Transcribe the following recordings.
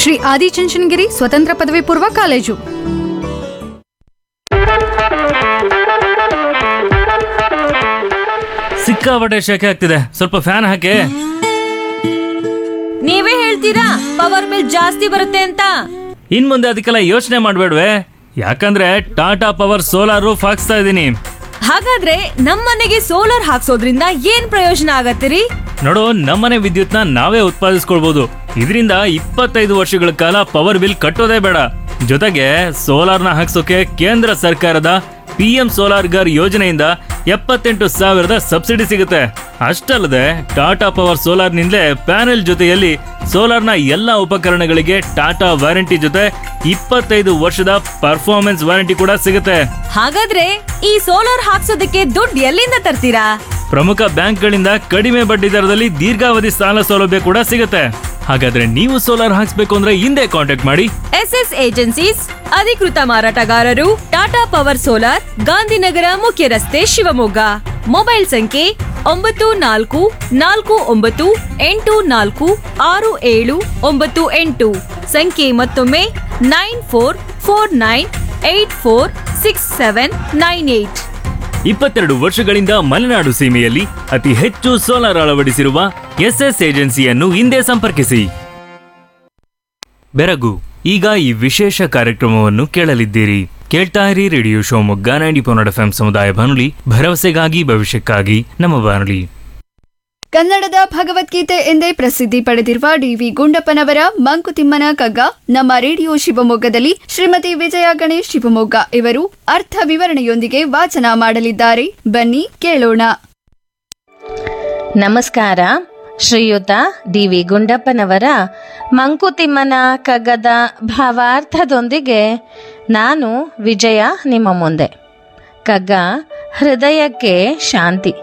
ಶ್ರೀ ಆದಿಚುಂಚನಗಿರಿ ಸ್ವತಂತ್ರ ಪದವಿ ಪೂರ್ವ ಕಾಲೇಜು ಸಿಕ್ಕಾಪಟ್ಟೆ ಶೆಕೆ ಆಗ್ತಿದೆ ಸ್ವಲ್ಪ ಫ್ಯಾನ್ ಹಾಕಿ ನೀವೇ ಹೇಳ್ತೀರಾ ಪವರ್ ಬಿಲ್ ಜಾಸ್ತಿ ಬರುತ್ತೆ ಅಂತ ಇನ್ ಮುಂದೆ ಅದಕ್ಕೆಲ್ಲ ಯೋಚನೆ ಮಾಡ್ಬೇಡ್ವೆ ಯಾಕಂದ್ರೆ ಟಾಟಾ ಪವರ್ ಸೋಲಾರ್ ರೂಫ್ ಹಾಕ್ಸ್ತಾ ಇದ್ದೀನಿ ಹಾಗಾದ್ರೆ ನಮ್ಮನೆಗೆ ಸೋಲಾರ್ ಹಾಕ್ಸೋದ್ರಿಂದ ಏನ್ ಪ್ರಯೋಜನ ಆಗತ್ತಿರಿ ನೋಡು ನಮ್ಮನೆ ವಿದ್ಯುತ್ನ ನಾವೇ ಉತ್ಪಾದಿಸ್ಕೊಳ್ಬಹುದು ಇದರಿಂದ ಇಪ್ಪತ್ತೈದು ವರ್ಷಗಳ ಕಾಲ ಪವರ್ ಬಿಲ್ ಕಟ್ಟೋದೇ ಬೇಡ ಜೊತೆಗೆ ಸೋಲಾರ್ನ ಹಾಕ್ಸೋಕೆ ಕೇಂದ್ರ ಸರ್ಕಾರದ ಪಿ ಎಂ ಸೋಲಾರ್ ಗರ್ ಯೋಜನೆಯಿಂದ ಎಪ್ಪತ್ತೆಂಟು ಸಾವಿರದ ಸಬ್ಸಿಡಿ ಸಿಗುತ್ತೆ ಅಷ್ಟಲ್ಲದೆ ಟಾಟಾ ಪವರ್ ಸೋಲಾರ್ನಿಂದಲೇ ಪ್ಯಾನೆಲ್ ಜೊತೆಯಲ್ಲಿ ಸೋಲಾರ್ನ ಎಲ್ಲ ಉಪಕರಣಗಳಿಗೆ ಟಾಟಾ ವಾರಂಟಿ ಜೊತೆ ಇಪ್ಪತ್ತೈದು ವರ್ಷದ ಪರ್ಫಾರ್ಮೆನ್ಸ್ ವಾರಂಟಿ ಕೂಡ ಸಿಗುತ್ತೆ ಹಾಗಾದ್ರೆ ಈ ಸೋಲಾರ್ ಹಾಕ್ಸೋದಕ್ಕೆ ದುಡ್ಡು ಎಲ್ಲಿಂದ ತರ್ತೀರಾ ಪ್ರಮುಖ ಬ್ಯಾಂಕ್ಗಳಿಂದ ಕಡಿಮೆ ಬಡ್ಡಿ ದರದಲ್ಲಿ ದೀರ್ಘಾವಧಿ ಸಾಲ ಸೌಲಭ್ಯ ಕೂಡ ಸಿಗುತ್ತೆ ಹಾಗಾದ್ರೆ ನೀವು ಸೋಲಾರ್ ಹಾಕ್ಸ್ಬೇಕು ಅಂದ್ರೆ ಹಿಂದೆ ಕಾಂಟ್ಯಾಕ್ಟ್ ಮಾಡಿ ಎಸ್ ಎಸ್ ಏಜೆನ್ಸೀಸ್ ಅಧಿಕೃತ ಮಾರಾಟಗಾರರು ಟಾಟಾ ಪವರ್ ಸೋಲಾರ್ ಗಾಂಧಿನಗರ ಮುಖ್ಯ ರಸ್ತೆ ಶಿವಮೊಗ್ಗ ಮೊಬೈಲ್ ಸಂಖ್ಯೆ ಒಂಬತ್ತು ನಾಲ್ಕು ನಾಲ್ಕು ಒಂಬತ್ತು ಎಂಟು ನಾಲ್ಕು ಆರು ಏಳು ಒಂಬತ್ತು ಎಂಟು ಸಂಖ್ಯೆ ಮತ್ತೊಮ್ಮೆ nine four four nine eight four six seven nine eight ಇಪ್ಪತ್ತೆರಡು ವರ್ಷಗಳಿಂದ ಮಲೆನಾಡು ಸೀಮೆಯಲ್ಲಿ ಅತಿ ಹೆಚ್ಚು ಸೋಲಾರ್ ಅಳವಡಿಸಿರುವ ಎಸ್ಎಸ್ ಏಜೆನ್ಸಿಯನ್ನು ಹಿಂದೆ ಸಂಪರ್ಕಿಸಿ ಬೆರಗು ಈಗ ಈ ವಿಶೇಷ ಕಾರ್ಯಕ್ರಮವನ್ನು ಕೇಳಲಿದ್ದೀರಿ ಕೇಳ್ತಾ ಇರಿ ರೇಡಿಯೋ ಶಿವಮೊಗ್ಗ ನೈಂಟಿ ಪೊನ್ನಡ ಎಫ್ ಸಮುದಾಯ ಬಾನುಲಿ ಭರವಸೆಗಾಗಿ ಭವಿಷ್ಯಕ್ಕಾಗಿ ನಮ್ಮ ಬಾನುಲಿ ಕನ್ನಡದ ಭಗವದ್ಗೀತೆ ಎಂದೇ ಪ್ರಸಿದ್ಧಿ ಪಡೆದಿರುವ ಡಿವಿ ಗುಂಡಪ್ಪನವರ ಮಂಕುತಿಮ್ಮನ ಕಗ್ಗ ನಮ್ಮ ರೇಡಿಯೋ ಶಿವಮೊಗ್ಗದಲ್ಲಿ ಶ್ರೀಮತಿ ವಿಜಯ ಗಣೇಶ್ ಶಿವಮೊಗ್ಗ ಇವರು ಅರ್ಥ ವಿವರಣೆಯೊಂದಿಗೆ ವಾಚನ ಮಾಡಲಿದ್ದಾರೆ ಬನ್ನಿ ಕೇಳೋಣ ನಮಸ್ಕಾರ ಶ್ರೀಯುತ ಡಿ ವಿ ಗುಂಡಪ್ಪನವರ ಮಂಕುತಿಮ್ಮನ ಕಗ್ಗದ ಭಾವಾರ್ಥದೊಂದಿಗೆ ನಾನು ವಿಜಯ ನಿಮ್ಮ ಮುಂದೆ ಕಗ್ಗ ಹೃದಯಕ್ಕೆ ಶಾಂತಿ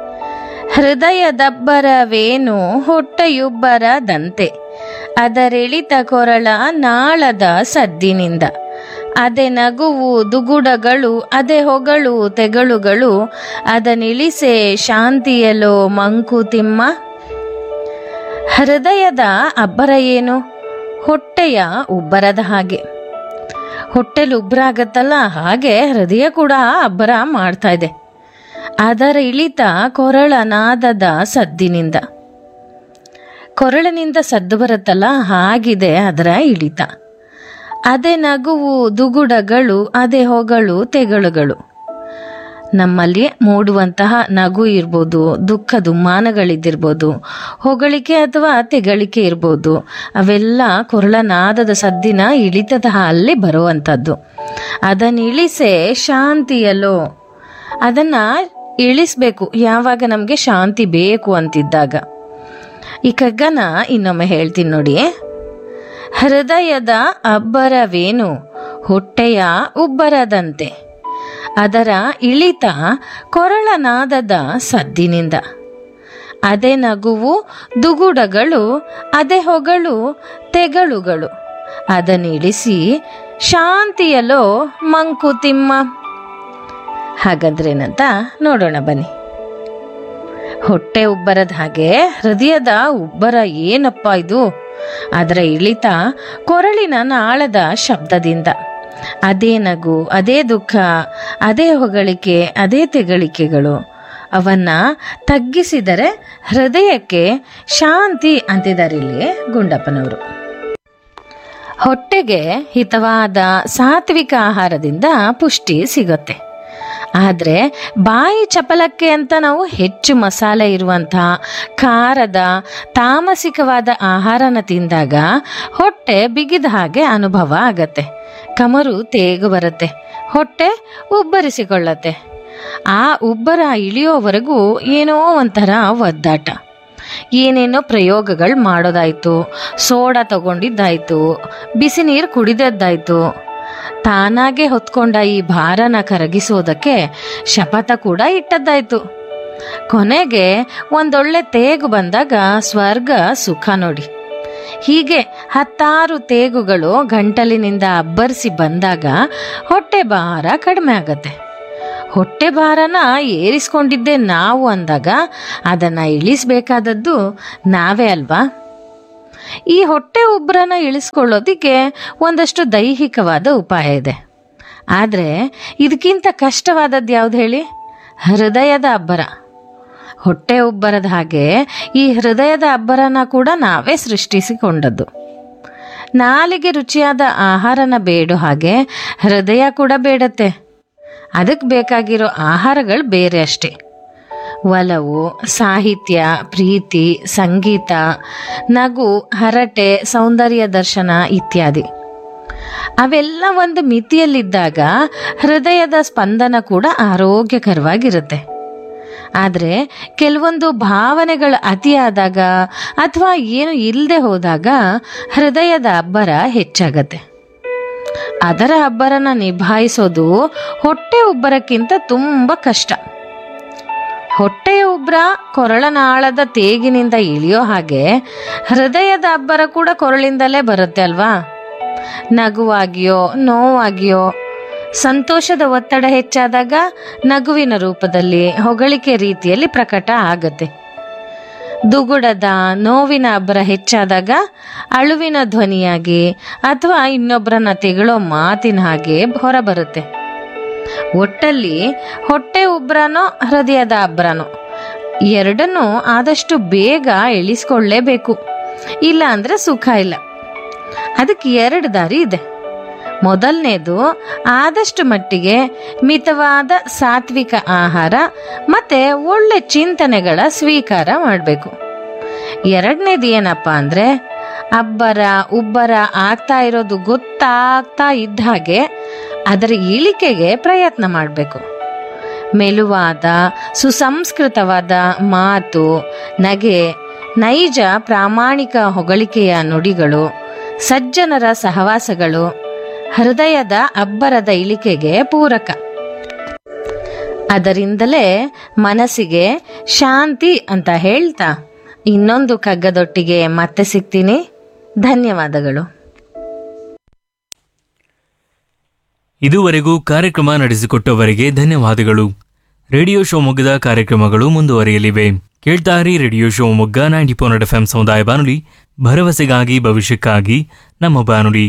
ಹೃದಯದಬ್ಬರವೇನು ಹೊಟ್ಟೆಯುಬ್ಬರದಂತೆ ಅದರೆಳಿತ ಕೊರಳ ನಾಳದ ಸದ್ದಿನಿಂದ ಅದೆ ನಗುವು ದುಗುಡಗಳು ಅದೆ ಹೊಗಳು ತೆಗಳುಗಳು ಅದನಿಳಿಸೆ ಶಾಂತಿಯಲೋ ಮಂಕುತಿಮ್ಮ ಹೃದಯದ ಅಬ್ಬರ ಏನು ಹೊಟ್ಟೆಯ ಉಬ್ಬರದ ಹಾಗೆ ಹೊಟ್ಟೆಲಿ ಉಬ್ಬರಾಗತ್ತಲ್ಲ ಹಾಗೆ ಹೃದಯ ಕೂಡ ಅಬ್ಬರ ಮಾಡ್ತಾ ಇದೆ ಅದರ ಇಳಿತ ಕೊರಳ ನಾದದ ಸದ್ದಿನಿಂದ ಕೊರಳಿನಿಂದ ಸದ್ದು ಬರುತ್ತಲ್ಲ ಹಾಗಿದೆ ಅದರ ಇಳಿತ ಅದೇ ನಗುವು ದುಗುಡಗಳು ಅದೇ ಹೊಗಳು ತೆಗಳುಗಳು ನಮ್ಮಲ್ಲಿ ಮೂಡುವಂತಹ ನಗು ಇರ್ಬೋದು ದುಃಖ ದುಮ್ಮಾನಗಳಿದ್ದಿರ್ಬೋದು ಹೊಗಳಿಕೆ ಅಥವಾ ತೆಗಳಿಕೆ ಇರ್ಬೋದು ಅವೆಲ್ಲ ಕೊರಳನಾದದ ಸದ್ದಿನ ಇಳಿತದ ಅಲ್ಲಿ ಬರುವಂಥದ್ದು ಅದನ್ನ ಇಳಿಸೆ ಶಾಂತಿಯಲ್ಲೋ ಅದನ್ನ ಇಳಿಸ್ಬೇಕು ಯಾವಾಗ ನಮಗೆ ಶಾಂತಿ ಬೇಕು ಅಂತಿದ್ದಾಗ ಈ ಕಗ್ಗನ ಇನ್ನೊಮ್ಮೆ ಹೇಳ್ತೀನಿ ನೋಡಿ ಹೃದಯದ ಅಬ್ಬರವೇನು ಹೊಟ್ಟೆಯ ಉಬ್ಬರದಂತೆ ಅದರ ಇಳಿತ ಕೊರಳನಾದದ ಸದ್ದಿನಿಂದ ಅದೇ ನಗುವು ದುಗುಡಗಳು ಅದೇ ಹೊಗಳು ತೆಗಳುಗಳು ಅದನ್ನಿಳಿಸಿ ಶಾಂತಿಯಲೋ ಮಂಕುತಿಮ್ಮ ಹಾಗಾದ್ರೇನಂತ ನೋಡೋಣ ಬನ್ನಿ ಹೊಟ್ಟೆ ಉಬ್ಬರದ ಹಾಗೆ ಹೃದಯದ ಉಬ್ಬರ ಏನಪ್ಪ ಇದು ಅದರ ಇಳಿತ ಕೊರಳಿನ ನಾಳದ ಶಬ್ದದಿಂದ ಅದೇ ನಗು ಅದೇ ದುಃಖ ಅದೇ ಹೊಗಳಿಕೆ ಅದೇ ತೆಗಳಿಕೆಗಳು ಅವನ್ನ ತಗ್ಗಿಸಿದರೆ ಹೃದಯಕ್ಕೆ ಶಾಂತಿ ಅಂತಿದ್ದಾರೆ ಇಲ್ಲಿ ಗುಂಡಪ್ಪನವರು ಹೊಟ್ಟೆಗೆ ಹಿತವಾದ ಸಾತ್ವಿಕ ಆಹಾರದಿಂದ ಪುಷ್ಟಿ ಸಿಗುತ್ತೆ ಆದರೆ ಬಾಯಿ ಚಪಲಕ್ಕೆ ಅಂತ ನಾವು ಹೆಚ್ಚು ಮಸಾಲೆ ಇರುವಂತಹ ಖಾರದ ತಾಮಸಿಕವಾದ ಆಹಾರನ ತಿಂದಾಗ ಹೊಟ್ಟೆ ಬಿಗಿದ ಹಾಗೆ ಅನುಭವ ಆಗತ್ತೆ ಕಮರು ತೇಗು ಬರುತ್ತೆ ಹೊಟ್ಟೆ ಉಬ್ಬರಿಸಿಕೊಳ್ಳತ್ತೆ ಆ ಉಬ್ಬರ ಇಳಿಯೋವರೆಗೂ ಏನೋ ಒಂಥರ ಒದ್ದಾಟ ಏನೇನೋ ಪ್ರಯೋಗಗಳು ಮಾಡೋದಾಯ್ತು ಸೋಡಾ ತಗೊಂಡಿದ್ದಾಯ್ತು ಬಿಸಿ ನೀರು ಕುಡಿದದ್ದಾಯ್ತು ತಾನಾಗೆ ಹೊತ್ಕೊಂಡ ಈ ಭಾರನ ಕರಗಿಸೋದಕ್ಕೆ ಶಪಥ ಕೂಡ ಇಟ್ಟದ್ದಾಯ್ತು ಕೊನೆಗೆ ಒಂದೊಳ್ಳೆ ತೇಗು ಬಂದಾಗ ಸ್ವರ್ಗ ಸುಖ ನೋಡಿ ಹೀಗೆ ಹತ್ತಾರು ತೇಗುಗಳು ಗಂಟಲಿನಿಂದ ಅಬ್ಬರಿಸಿ ಬಂದಾಗ ಹೊಟ್ಟೆ ಭಾರ ಕಡಿಮೆ ಆಗತ್ತೆ ಹೊಟ್ಟೆ ಭಾರನ ಏರಿಸ್ಕೊಂಡಿದ್ದೆ ನಾವು ಅಂದಾಗ ಅದನ್ನ ಇಳಿಸ್ಬೇಕಾದದ್ದು ನಾವೇ ಅಲ್ವಾ ಈ ಹೊಟ್ಟೆ ಉಬ್ಬರನ ಇಳಿಸ್ಕೊಳ್ಳೋದಿಕ್ಕೆ ಒಂದಷ್ಟು ದೈಹಿಕವಾದ ಉಪಾಯ ಇದೆ ಆದರೆ ಇದಕ್ಕಿಂತ ಕಷ್ಟವಾದದ್ದು ಯಾವ್ದು ಹೇಳಿ ಹೃದಯದ ಅಬ್ಬರ ಹೊಟ್ಟೆ ಉಬ್ಬರದ ಹಾಗೆ ಈ ಹೃದಯದ ಅಬ್ಬರನ ಕೂಡ ನಾವೇ ಸೃಷ್ಟಿಸಿಕೊಂಡದ್ದು ನಾಲಿಗೆ ರುಚಿಯಾದ ಆಹಾರನ ಬೇಡೋ ಹಾಗೆ ಹೃದಯ ಕೂಡ ಬೇಡತ್ತೆ ಅದಕ್ಕೆ ಬೇಕಾಗಿರೋ ಆಹಾರಗಳು ಬೇರೆ ಅಷ್ಟೇ ಒಲವು ಸಾಹಿತ್ಯ ಪ್ರೀತಿ ಸಂಗೀತ ನಗು ಹರಟೆ ಸೌಂದರ್ಯ ದರ್ಶನ ಇತ್ಯಾದಿ ಅವೆಲ್ಲ ಒಂದು ಮಿತಿಯಲ್ಲಿದ್ದಾಗ ಹೃದಯದ ಸ್ಪಂದನ ಕೂಡ ಆರೋಗ್ಯಕರವಾಗಿರುತ್ತೆ ಆದರೆ ಕೆಲವೊಂದು ಭಾವನೆಗಳು ಅತಿಯಾದಾಗ ಅಥವಾ ಏನು ಇಲ್ಲದೆ ಹೋದಾಗ ಹೃದಯದ ಅಬ್ಬರ ಹೆಚ್ಚಾಗತ್ತೆ ಅದರ ಅಬ್ಬರನ ನಿಭಾಯಿಸೋದು ಹೊಟ್ಟೆ ಉಬ್ಬರಕ್ಕಿಂತ ತುಂಬ ಕಷ್ಟ ಹೊಟ್ಟೆಯ ಉಬ್ರ ಕೊರಳನಾಳದ ತೇಗಿನಿಂದ ಇಳಿಯೋ ಹಾಗೆ ಹೃದಯದ ಅಬ್ಬರ ಕೂಡ ಕೊರಳಿಂದಲೇ ಬರುತ್ತೆ ಅಲ್ವಾ ನಗುವಾಗಿಯೋ ನೋವಾಗಿಯೋ ಸಂತೋಷದ ಒತ್ತಡ ಹೆಚ್ಚಾದಾಗ ನಗುವಿನ ರೂಪದಲ್ಲಿ ಹೊಗಳಿಕೆ ರೀತಿಯಲ್ಲಿ ಪ್ರಕಟ ಆಗತ್ತೆ ದುಗುಡದ ನೋವಿನ ಅಬ್ಬರ ಹೆಚ್ಚಾದಾಗ ಅಳುವಿನ ಧ್ವನಿಯಾಗಿ ಅಥವಾ ಇನ್ನೊಬ್ಬರನ್ನ ತೆಗಳೋ ಮಾತಿನ ಹಾಗೆ ಹೊರಬರುತ್ತೆ ಒಟ್ಟಲ್ಲಿ ಹೊಟ್ಟೆ ಉಬ್ರನೋ ಹೃದಯದ ಅಬ್ಬರನೋ ಎರಡನ್ನೂ ಆದಷ್ಟು ಬೇಗ ಇಳಿಸ್ಕೊಳ್ಳೇಬೇಕು ಇಲ್ಲ ಅಂದ್ರೆ ಸುಖ ಇಲ್ಲ ಅದಕ್ಕೆ ಎರಡು ದಾರಿ ಇದೆ ಮೊದಲನೇದು ಆದಷ್ಟು ಮಟ್ಟಿಗೆ ಮಿತವಾದ ಸಾತ್ವಿಕ ಆಹಾರ ಮತ್ತೆ ಒಳ್ಳೆ ಚಿಂತನೆಗಳ ಸ್ವೀಕಾರ ಮಾಡಬೇಕು ಎರಡನೇದು ಏನಪ್ಪ ಅಂದ್ರೆ ಅಬ್ಬರ ಉಬ್ಬರ ಆಗ್ತಾ ಇರೋದು ಗೊತ್ತಾಗ್ತಾ ಇದ್ದ ಹಾಗೆ ಅದರ ಇಳಿಕೆಗೆ ಪ್ರಯತ್ನ ಮಾಡಬೇಕು ಮೆಲುವಾದ ಸುಸಂಸ್ಕೃತವಾದ ಮಾತು ನಗೆ ನೈಜ ಪ್ರಾಮಾಣಿಕ ಹೊಗಳಿಕೆಯ ನುಡಿಗಳು ಸಜ್ಜನರ ಸಹವಾಸಗಳು ಹೃದಯದ ಅಬ್ಬರದ ಇಳಿಕೆಗೆ ಪೂರಕ ಅದರಿಂದಲೇ ಮನಸ್ಸಿಗೆ ಶಾಂತಿ ಅಂತ ಹೇಳ್ತಾ ಇನ್ನೊಂದು ಕಗ್ಗದೊಟ್ಟಿಗೆ ಮತ್ತೆ ಸಿಗ್ತೀನಿ ಧನ್ಯವಾದಗಳು ಇದುವರೆಗೂ ಕಾರ್ಯಕ್ರಮ ನಡೆಸಿಕೊಟ್ಟವರಿಗೆ ಧನ್ಯವಾದಗಳು ರೇಡಿಯೋ ಶಿವಮೊಗ್ಗದ ಕಾರ್ಯಕ್ರಮಗಳು ಮುಂದುವರಿಯಲಿವೆ ಕೇಳ್ತಾರಿ radio Shivamogga ninety four F M ಸಮುದಾಯ ಬಾನುಲಿ ಭರವಸೆಗಾಗಿ ಭವಿಷ್ಯಕ್ಕಾಗಿ ನಮ್ಮ ಬಾನುಲಿ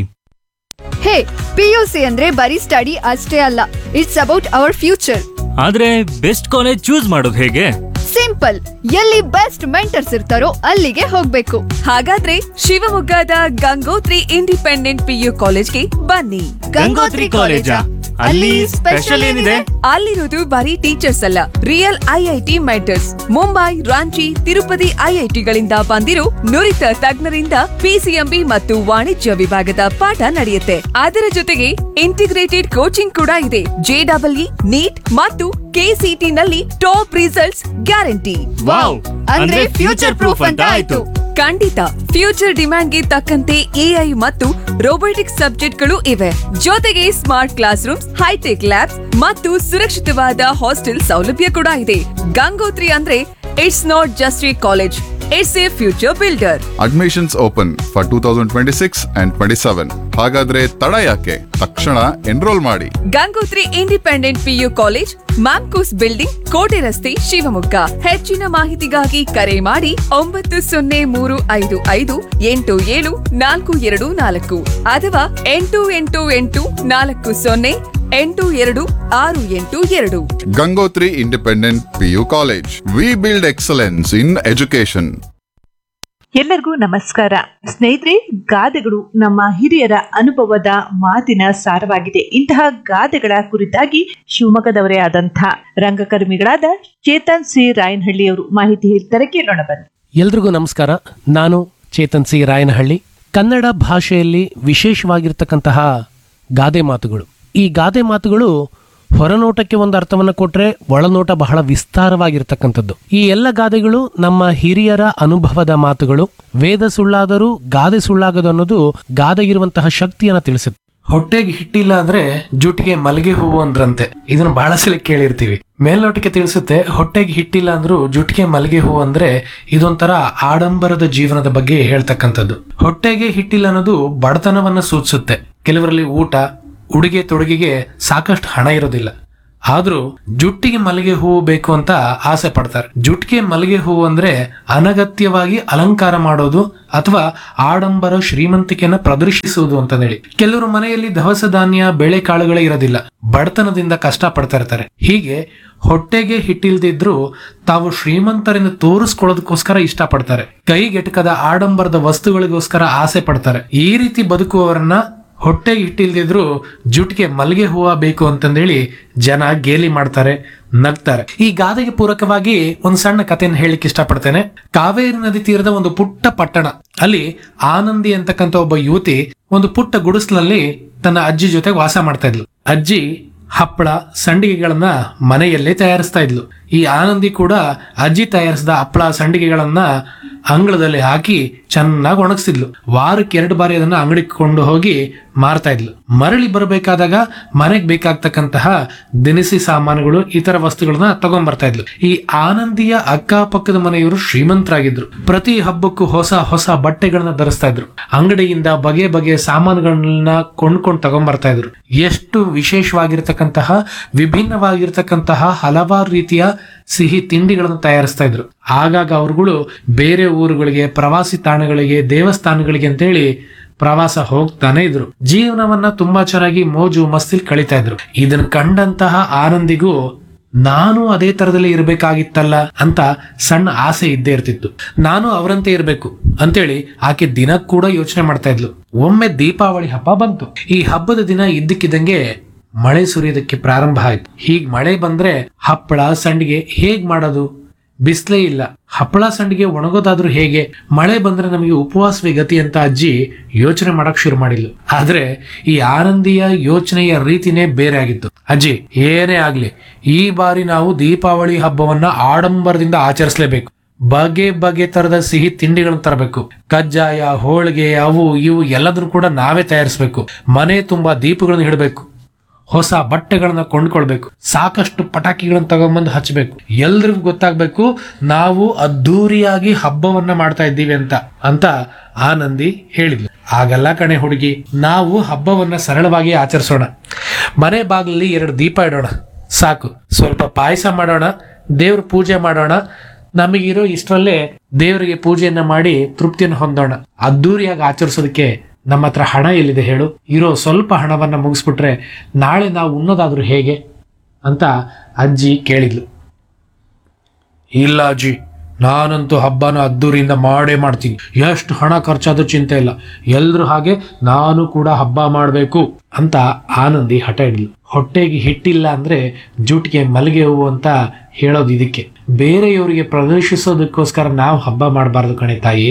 ಹೇ ಪಿಯುಸಿ ಅಂದ್ರೆ ಬರೀ ಸ್ಟಡಿ ಅಷ್ಟೇ ಅಲ್ಲ ಇಟ್ಸ್ ಅಬೌಟ್ ಅವರ್ ಫ್ಯೂಚರ್ ಆದ್ರೆ ಬೆಸ್ಟ್ ಕಾಲೇಜ್ ಚೂಸ್ ಮಾಡೋದು ಹೇಗೆ ಸಿಂಪಲ್ ಎಲ್ಲಿ ಬೆಸ್ಟ್ ಮೆಂಟರ್ಸ್ ಇರ್ತಾರೋ ಅಲ್ಲಿಗೆ ಹೋಗ್ಬೇಕು ಹಾಗಾದ್ರೆ ಶಿವಮೊಗ್ಗದ ಗಂಗೋತ್ರಿ ಇಂಡಿಪೆಂಡೆಂಟ್ ಪಿಯು ಕಾಲೇಜ್ಗೆ ಬನ್ನಿ ಗಂಗೋತ್ರಿ ಕಾಲೇಜಾ? ಅಲ್ಲಿ ಸ್ಪೆಷಲ್ ಏನಿದೆ? ಅಲ್ಲಿರೋದು ಬರೀ ಟೀಚರ್ಸ್ ಅಲ್ಲ real IIT mentors Mumbai Ranchi Tirupati ಐಐಟಿಗಳಿಂದ ಬಂದಿರೋ ನುರಿತ ತಜ್ಞರಿಂದ ಪಿಸಿಎಂಬಿ ಮತ್ತು ವಾಣಿಜ್ಯ ವಿಭಾಗದ ಪಾಠ ನಡೆಯುತ್ತೆ ಅದರ ಜೊತೆಗೆ ಇಂಟಿಗ್ರೇಟೆಡ್ ಕೋಚಿಂಗ್ ಕೂಡ ಇದೆ ಜೆಡಬ್ಲ್ಇ ನೀಟ್ ಮತ್ತು ಕೆಸಿಟಿ ನಲ್ಲಿ ಟಾಪ್ ರಿಸಲ್ಟ್ಸ್ ಗ್ಯಾರಂಟಿ ವಾವ್ ಅಂದ್ರೆ ಫ್ಯೂಚರ್ ಪ್ರೂಫ್ ಅಂತ ಆಯ್ತು ಖಂಡಿತ ಫ್ಯೂಚರ್ ಡಿಮ್ಯಾಂಡ್ಗೆ ತಕ್ಕಂತೆ ಎಐ ಮತ್ತು ರೋಬೋಟಿಕ್ಸ್ ಸಬ್ಜೆಕ್ಟ್ಗಳು ಇವೆ ಜೊತೆಗೆ smart classrooms high tech labs ಮತ್ತು ಸುರಕ್ಷಿತವಾದ ಹಾಸ್ಟೆಲ್ ಸೌಲಭ್ಯ ಕೂಡ ಇದೆ ಗಂಗೋತ್ರಿ ಅಂದ್ರೆ it's not just a college it's a future builder admissions open for two thousand twenty six and twenty seven ಹಾಗಾದ್ರೆ ತಡ ಯಾಕೆ ತಕ್ಷಣ ಎನ್ರೋಲ್ ಮಾಡಿ Gangotri independent PU college MAMCOS building ಕೋಟೆ ರಸ್ತೆ ಶಿವಮೊಗ್ಗ ಹೆಚ್ಚಿನ ಮಾಹಿತಿಗಾಗಿ ಕರೆ ಮಾಡಿ ಒಂಬತ್ತು ಸೊನ್ನೆ ಮೂರು ಐದು ಐದು ಎಂಟು ಏಳು ನಾಲ್ಕು ಎರಡು ನಾಲ್ಕು ಅಥವಾ ಎಂಟು ಎಂಟು ಎಂಟು ನಾಲ್ಕು ಸೊನ್ನೆ ಎಂಟು ಎರಡು ಆರು ಎಂಟು ಎರಡು Gangotri independent PU college we build excellence in education ಎಲ್ಲರಿಗೂ ನಮಸ್ಕಾರ ಸ್ನೇಹಿತರೆ ಗಾದೆಗಳು ನಮ್ಮ ಹಿರಿಯರ ಅನುಭವದ ಮಾತಿನ ಸಾರವಾಗಿದೆ ಇಂತಹ ಗಾದೆಗಳ ಕುರಿತಾಗಿ ಶಿವಮೊಗ್ಗದವರೇ ಆದಂತಹ ರಂಗಕರ್ಮಿಗಳಾದ ಚೇತನ್ ಸಿ ರಾಯನಹಳ್ಳಿಯವರು ಮಾಹಿತಿ ಹೇಳ್ತಾರೆ ಕೇಳೋಣ ಬನ್ನಿ ಎಲ್ರಿಗೂ ನಮಸ್ಕಾರ ನಾನು ಚೇತನ್ ಸಿ ರಾಯನಹಳ್ಳಿ ಕನ್ನಡ ಭಾಷೆಯಲ್ಲಿ ವಿಶೇಷವಾಗಿರ್ತಕ್ಕಂತಹ ಗಾದೆ ಮಾತುಗಳು ಈ ಗಾದೆ ಮಾತುಗಳು ಹೊರನೋಟಕ್ಕೆ ಒಂದು ಅರ್ಥವನ್ನು ಕೊಟ್ರೆ ಒಳನೋಟ ಬಹಳ ವಿಸ್ತಾರವಾಗಿರ್ತಕ್ಕಂಥದ್ದು ಈ ಎಲ್ಲ ಗಾದೆಗಳು ನಮ್ಮ ಹಿರಿಯರ ಅನುಭವದ ಮಾತುಗಳು ವೇದ ಸುಳ್ಳಾದರೂ ಗಾದೆ ಸುಳ್ಳಾಗದು ಅನ್ನೋದು ಗಾದೆಗಿರುವಂತಹ ಶಕ್ತಿಯನ್ನ ತಿಳಿಸುತ್ತೆ ಹೊಟ್ಟೆಗೆ ಹಿಟ್ಟಿಲ್ಲ ಅಂದ್ರೆ ಜುಟ್ಟಿಗೆ ಮಲ್ಲಿಗೆ ಹೂವು ಅಂದ್ರಂತೆ ಇದನ್ನ ಬಹಳ ಸಲ ಕೇಳಿರ್ತೀವಿ ಮೇಲ್ನೋಟಕ್ಕೆ ತಿಳಿಸುತ್ತೆ ಹೊಟ್ಟೆಗೆ ಹಿಟ್ಟಿಲ್ಲ ಅಂದ್ರೂ ಜುಟ್ಟಿಗೆ ಮಲ್ಲಿಗೆ ಹೂವು ಅಂದ್ರೆ ಇದೊಂಥರ ಆಡಂಬರದ ಜೀವನದ ಬಗ್ಗೆ ಹೇಳ್ತಕ್ಕಂಥದ್ದು ಹೊಟ್ಟೆಗೆ ಹಿಟ್ಟಿಲ್ಲ ಅನ್ನೋದು ಬಡತನವನ್ನ ಸೂಚಿಸುತ್ತೆ ಕೆಲವರಲ್ಲಿ ಊಟ ಉಡುಗೆ ತೊಡುಗೆಗೆ ಸಾಕಷ್ಟು ಹಣ ಇರೋದಿಲ್ಲ ಆದ್ರೂ ಜುಟ್ಟಿಗೆ ಮಲ್ಲಿಗೆ ಹೂವು ಬೇಕು ಅಂತ ಆಸೆ ಪಡ್ತಾರೆ ಜುಟ್ಟಿಗೆ ಮಲ್ಲಿಗೆ ಹೂವು ಅಂದ್ರೆ ಅನಗತ್ಯವಾಗಿ ಅಲಂಕಾರ ಮಾಡೋದು ಅಥವಾ ಆಡಂಬರ ಶ್ರೀಮಂತಿಕೆಯನ್ನ ಪ್ರದರ್ಶಿಸುವುದು ಅಂತ ಹೇಳಿ ಕೆಲವರು ಮನೆಯಲ್ಲಿ ದವಸ ಧಾನ್ಯ ಬೇಳೆ ಕಾಳುಗಳೇ ಇರೋದಿಲ್ಲ ಬಡತನದಿಂದ ಕಷ್ಟ ಪಡ್ತಾ ಇರ್ತಾರೆ ಹೀಗೆ ಹೊಟ್ಟೆಗೆ ಹಿಟ್ಟಿಲ್ದಿದ್ರು ತಾವು ಶ್ರೀಮಂತರಿಂದ ತೋರಿಸ್ಕೊಳ್ಳೋದಕ್ಕೋಸ್ಕರ ಇಷ್ಟಪಡ್ತಾರೆ ಕೈಗೆಟಕದ ಆಡಂಬರದ ವಸ್ತುಗಳಿಗೋಸ್ಕರ ಆಸೆ ಪಡ್ತಾರೆ ಈ ರೀತಿ ಬದುಕುವವರನ್ನ ಹೊಟ್ಟೆಗೆ ಇಟ್ಟಿಲ್ದಿದ್ರು ಜುಟ್ಗೆ ಮಲ್ಲಿಗೆ ಹೂವ ಬೇಕು ಅಂತಂದೇಳಿ ಜನ ಗೇಲಿ ಮಾಡ್ತಾರೆ ನಗ್ತಾರೆ ಈ ಗಾದೆಗೆ ಪೂರಕವಾಗಿ ಒಂದು ಸಣ್ಣ ಕಥೆಯನ್ನು ಹೇಳಿಕ್ಕೆ ಇಷ್ಟಪಡ್ತೇನೆ ಕಾವೇರಿ ನದಿ ತೀರದ ಒಂದು ಪುಟ್ಟ ಪಟ್ಟಣ ಅಲ್ಲಿ ಆನಂದಿ ಅಂತಕ್ಕಂಥ ಒಬ್ಬ ಯುವತಿ ಒಂದು ಪುಟ್ಟ ಗುಡಿಸ್ಲಲ್ಲಿ ತನ್ನ ಅಜ್ಜಿ ಜೊತೆ ವಾಸ ಮಾಡ್ತಾ ಇದ್ಲು ಅಜ್ಜಿ ಹಪ್ಪಳ ಸಂಡಿಗೆಗಳನ್ನ ಮನೆಯಲ್ಲೇ ತಯಾರಿಸ್ತಾ ಇದ್ಲು ಈ ಆನಂದಿ ಕೂಡ ಅಜ್ಜಿ ತಯಾರಿಸಿದ ಹಪ್ಪಳ ಸಂಡಿಗೆಗಳನ್ನ ಅಂಗಳದಲ್ಲಿ ಹಾಕಿ ಚೆನ್ನಾಗಿ ಒಣಗಿಸ್ತಿದ್ಲು ವಾರಕ್ಕೆ ಎರಡು ಬಾರಿ ಅದನ್ನ ಅಂಗಡಿಗೆ ಕೊಂಡು ಹೋಗಿ ಮಾರ್ತಾ ಇದ್ಲು ಮರಳಿ ಬರಬೇಕಾದಾಗ ಮನೆಗೆ ಬೇಕಾಗ್ತಕ್ಕಂತಹ ದಿನಸಿ ಸಾಮಾನುಗಳು ಇತರ ವಸ್ತುಗಳನ್ನ ತಗೊಂಡ್ಬರ್ತಾ ಇದ್ಲು ಈ ಆನಂದಿಯ ಅಕ್ಕಪಕ್ಕದ ಮನೆಯವರು ಶ್ರೀಮಂತರಾಗಿದ್ರು ಪ್ರತಿ ಹಬ್ಬಕ್ಕೂ ಹೊಸ ಹೊಸ ಬಟ್ಟೆಗಳನ್ನ ಧರಿಸ್ತಾ ಇದ್ರು ಅಂಗಡಿಯಿಂದ ಬಗೆ ಬಗೆಯ ಸಾಮಾನುಗಳನ್ನ ಕೊಂಡ್ಕೊಂಡು ತಗೊಂಡ್ಬರ್ತಾ ಇದ್ರು ಎಷ್ಟು ವಿಶೇಷವಾಗಿರ್ತಕ್ಕಂತಹ ವಿಭಿನ್ನವಾಗಿರ್ತಕ್ಕಂತಹ ಹಲವಾರು ರೀತಿಯ ಸಿಹಿ ತಿಂಡಿಗಳನ್ನು ತಯಾರಿಸ್ತಾ ಇದ್ರು ಆಗಾಗ ಅವರುಗಳು ಬೇರೆ ಊರುಗಳಿಗೆ ಪ್ರವಾಸಿ ತಾಣಗಳಿಗೆ ದೇವಸ್ಥಾನಗಳಿಗೆ ಅಂತೇಳಿ ಪ್ರವಾಸ ಹೋಗ್ತಾನೆ ಇದ್ರು ಜೀವನವನ್ನ ತುಂಬಾ ಚೆನ್ನಾಗಿ ಮೋಜು ಮಸ್ತಿಲ್ ಕಳೀತಾ ಇದ್ರು ಇದನ್ನ ಕಂಡಂತಹ ಆನಂದಿಗೂ ನಾನು ಅದೇ ತರದಲ್ಲಿ ಇರಬೇಕಾಗಿತ್ತಲ್ಲ ಅಂತ ಸಣ್ಣ ಆಸೆ ಇದ್ದೇ ಇರ್ತಿತ್ತು ನಾನು ಅವರಂತೆ ಇರಬೇಕು ಅಂತೇಳಿ ಆಕೆ ದಿನ ಕೂಡ ಯೋಚನೆ ಮಾಡ್ತಾ ಇದ್ಲು ಒಮ್ಮೆ ದೀಪಾವಳಿ ಹಬ್ಬ ಬಂತು ಈ ಹಬ್ಬದ ದಿನ ಇದ್ದಕ್ಕಿದ್ದಂಗೆ ಮಳೆ ಸುರಿಯೋದಕ್ಕೆ ಪ್ರಾರಂಭ ಆಯ್ತು ಹೀಗ್ ಮಳೆ ಬಂದ್ರೆ ಹಪ್ಪಳ ಸಂಡಿಗೆ ಹೇಗ್ ಮಾಡೋದು ಬಿಸ್ಲೇ ಇಲ್ಲ ಹಪ್ಪಳ ಸಂಡಿಗೆ ಒಣಗೋದಾದ್ರೂ ಹೇಗೆ ಮಳೆ ಬಂದ್ರೆ ನಮಗೆ ಉಪವಾಸವೇ ಗತಿ ಅಂತ ಅಜ್ಜಿ ಯೋಚನೆ ಮಾಡಕ್ ಶುರು ಮಾಡಿದ್ಲು ಆದ್ರೆ ಈ ಆನಂದಿಯ ಯೋಚನೆಯ ರೀತಿನೇ ಬೇರೆ ಆಗಿತ್ತು ಅಜ್ಜಿ ಏನೇ ಆಗ್ಲಿ ಈ ಬಾರಿ ನಾವು ದೀಪಾವಳಿ ಹಬ್ಬವನ್ನ ಆಡಂಬರದಿಂದ ಆಚರಿಸಲೇಬೇಕು ಬಗೆ ಬಗೆ ತರದ ಸಿಹಿ ತಿಂಡಿಗಳನ್ನ ತರಬೇಕು ಕಜ್ಜಾಯ ಹೋಳಿಗೆ ಅವು ಇವು ಎಲ್ಲದನ್ನು ಕೂಡ ನಾವೇ ತಯಾರಿಸಬೇಕು ಮನೆ ತುಂಬಾ ದೀಪಗಳನ್ನ ಇಡಬೇಕು ಹೊಸ ಬಟ್ಟೆಗಳನ್ನ ಕೊಂಡ್ಕೊಳ್ಬೇಕು ಸಾಕಷ್ಟು ಪಟಾಕಿಗಳನ್ನ ತಗೊಂಬಂದು ಹಚ್ಚಬೇಕು ಎಲ್ರಿಗೂ ಗೊತ್ತಾಗ್ಬೇಕು ನಾವು ಅದ್ದೂರಿಯಾಗಿ ಹಬ್ಬವನ್ನ ಮಾಡ್ತಾ ಇದ್ದೀವಿ ಅಂತ ಅಂತ ಆನಂದಿ ಹೇಳಿದ್ಲು ಆಗಲ್ಲ ಕಣೆ ಹುಡುಗಿ ನಾವು ಹಬ್ಬವನ್ನ ಸರಳವಾಗಿ ಆಚರಿಸೋಣ ಮನೆ ಬಾಗಿಲಲ್ಲಿ ಎರಡು ದೀಪ ಇಡೋಣ ಸಾಕು ಸ್ವಲ್ಪ ಪಾಯಸ ಮಾಡೋಣ ದೇವ್ರ ಪೂಜೆ ಮಾಡೋಣ ನಮಗಿರೋ ಇಷ್ಟರಲ್ಲೇ ದೇವರಿಗೆ ಪೂಜೆಯನ್ನ ಮಾಡಿ ತೃಪ್ತಿಯನ್ನು ಹೊಂದೋಣ ಅದ್ದೂರಿಯಾಗಿ ಆಚರಿಸೋದಕ್ಕೆ ನಮ್ಮ ಹತ್ರ ಹಣ ಎಲ್ಲಿದೆ ಹೇಳು ಇರೋ ಸ್ವಲ್ಪ ಹಣವನ್ನ ಮುಗಿಸ್ಬಿಟ್ರೆ ನಾಳೆ ನಾವು ಉಣ್ಣೋದಾದ್ರೂ ಹೇಗೆ ಅಂತ ಅಜ್ಜಿ ಕೇಳಿದ್ಲು ಇಲ್ಲ ಅಜ್ಜಿ ನಾನಂತೂ ಹಬ್ಬನ ಅದ್ದೂರಿಯಿಂದ ಮಾಡೇ ಮಾಡ್ತೀನಿ ಎಷ್ಟು ಹಣ ಖರ್ಚಾದ್ರೂ ಚಿಂತೆ ಇಲ್ಲ ಎಲ್ರು ಹಾಗೆ ನಾನು ಕೂಡ ಹಬ್ಬ ಮಾಡಬೇಕು ಅಂತ ಆನಂದಿ ಹಠ ಹಿಡಿದ್ಲು ಹೊಟ್ಟೆಗೆ ಹಿಟ್ಟಿಲ್ಲ ಅಂದ್ರೆ ಜೂಟಿಗೆ ಮಲ್ಲಿಗೆ ಹೂವು ಅಂತ ಹೇಳೋದು ಇದಕ್ಕೆ ಬೇರೆಯವರಿಗೆ ಪ್ರದರ್ಶಿಸೋದಕ್ಕೋಸ್ಕರ ನಾವು ಹಬ್ಬ ಮಾಡಬಾರ್ದು ಕಣೆ ತಾಯಿ